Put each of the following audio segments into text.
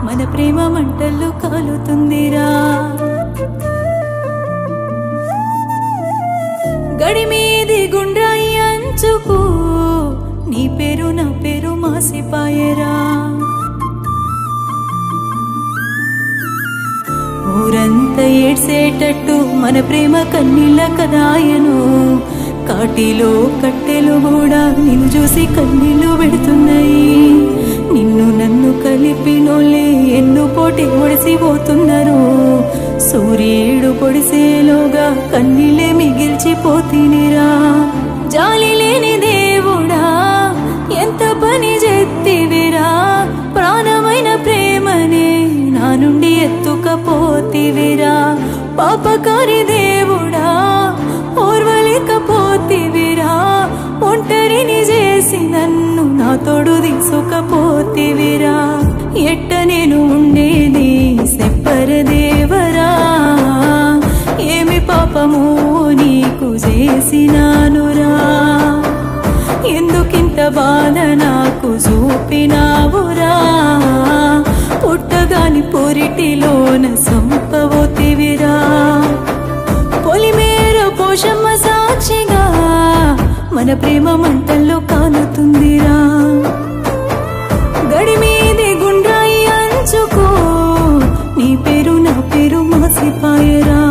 మన ప్రేమ మంటల్లో కాలుతుందిరా గడి మీది గుండ్రాయి అంచుకు నీ పేరు నా పేరు మాసిపాయరా ఊరంతా ఏడ్సేటట్టు మన ప్రేమ కన్నీళ్ళ కదాయను కాటిలో కట్టెలు కూడా నిన్ను చూసి కన్నీళ్లు పెడుతున్నాయి నిన్ను నన్ను కలిపినోళ్ళే ఎన్ను పోటీ ఒడిసిపోతున్నారు సూర్యుడు పొడిసేలోగా కన్నీళ్ళే మిగిల్చిపోతినిరా జాలి లేని దేవుడా ఎంత పని చెత్తివిరా ప్రాణమైన ప్రేమనే నా నుండి ఎత్తుకపోతివిరా పాపకారి దేవుడా ఓర్వలేకపోతివిరా ఒంటరిని చేసి నన్ను నా తోడు తీసుకపోతివిరా ఎట్ట నేను ఉండేది సెప్పర దేవరా ఏమి పాపము నీకు చేసినానురా ఎందుకింత బాధ నాకు చూపినావురా పుట్టగాని పొరిటిలోన సంపవోతివిరా పొలిమేర పోషమ్మ సాక్షిగా మన ప్రేమ మంటల్లో కానుతుందిరా గడి మీది గుండ్రాయి అంచుకో నీ పేరు నా పేరు మాసిపాయరా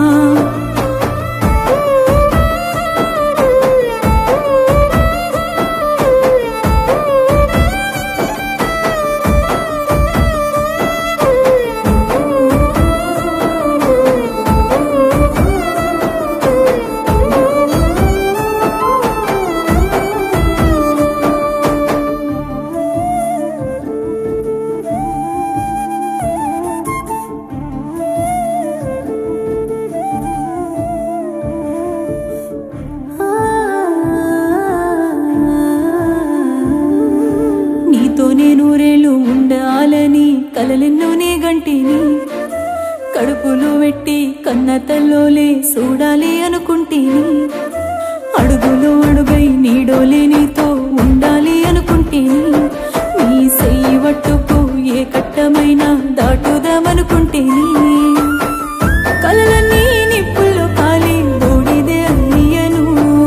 నీతో నేను రేళ్ళు ఉండాలని కలలెన్నోనే గంటిని కడుపులో పెట్టి కన్న తల్లోలే చూడాలి అనుకుంటేని అడుగులో అడుగై నీడోలే నీతో ఉండాలి అనుకుంటేని నీ సెయ్యి వట్టుకు ఏ కట్టమైనా దాటుదామనుకుంటేని కలలన్నీ నిప్పుల్లో కాలి బూడిదే అయ్యను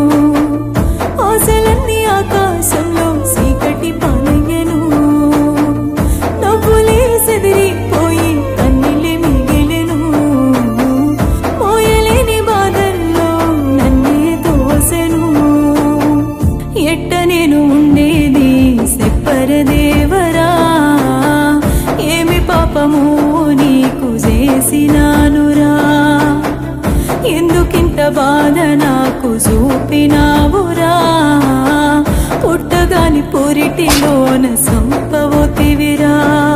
ఆశలన్నీ ఆకాశంలో చీకటి పాలయ్యను నవ్వులే సెదిరిపోయి కన్నీళ్ళే మిగిలెను మోయలేని బాధల్లో నన్నే దోసెను ఎట్ట నేను ఉండేది సెప్పర దేవరా ఏమి పాపము నీకు చేసినానురా ఎందుకింత బాధ నాకు చూపినావురా పుట్టగాని పొరిటిలోన సంపవోతివిరా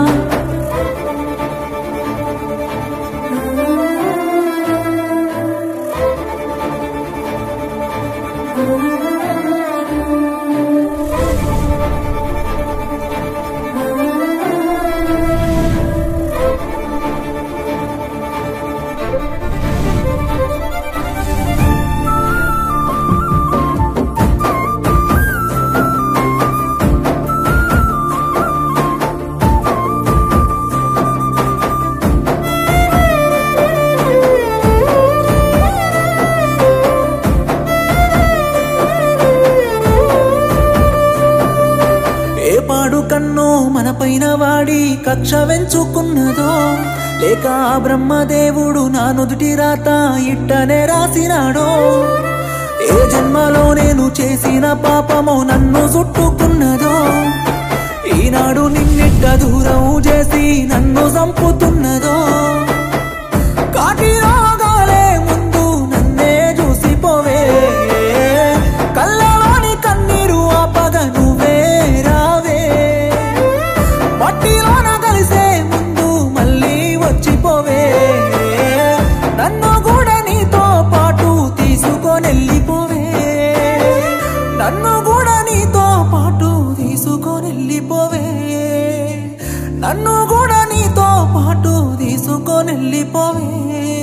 ఏ పాడు కన్నో మన పైన వాడి కక్ష వెంచుకున్నదో లేక ఆ బ్రహ్మదేవుడు నా నుదుటి రాత ఇట్టనే రాసినాడో ఏ జన్మలో నేను చేసిన పాపమో నన్ను చుట్టుకున్నదో ఈనాడు నిన్నిట్ట దూరం చేసి నన్ను చంపుతున్నదో కాటి రోగాలే ముందు నన్నే చూసిపోవే కళ్ళలోని కన్నీరు ఆపగ నువ్వే రావే మట్టిలోన కలిసే ముందు మళ్ళీ వచ్చిపోవే నన్ను కూడా నీతో పాటు తీసుకొనెళ్ళిపోవే నన్ను కూడా నీతో పాటు తీసుకొనెళ్ళిపోవే నన్ను కూడా నీతో పాటు తీసుకొనెళ్ళిపోవే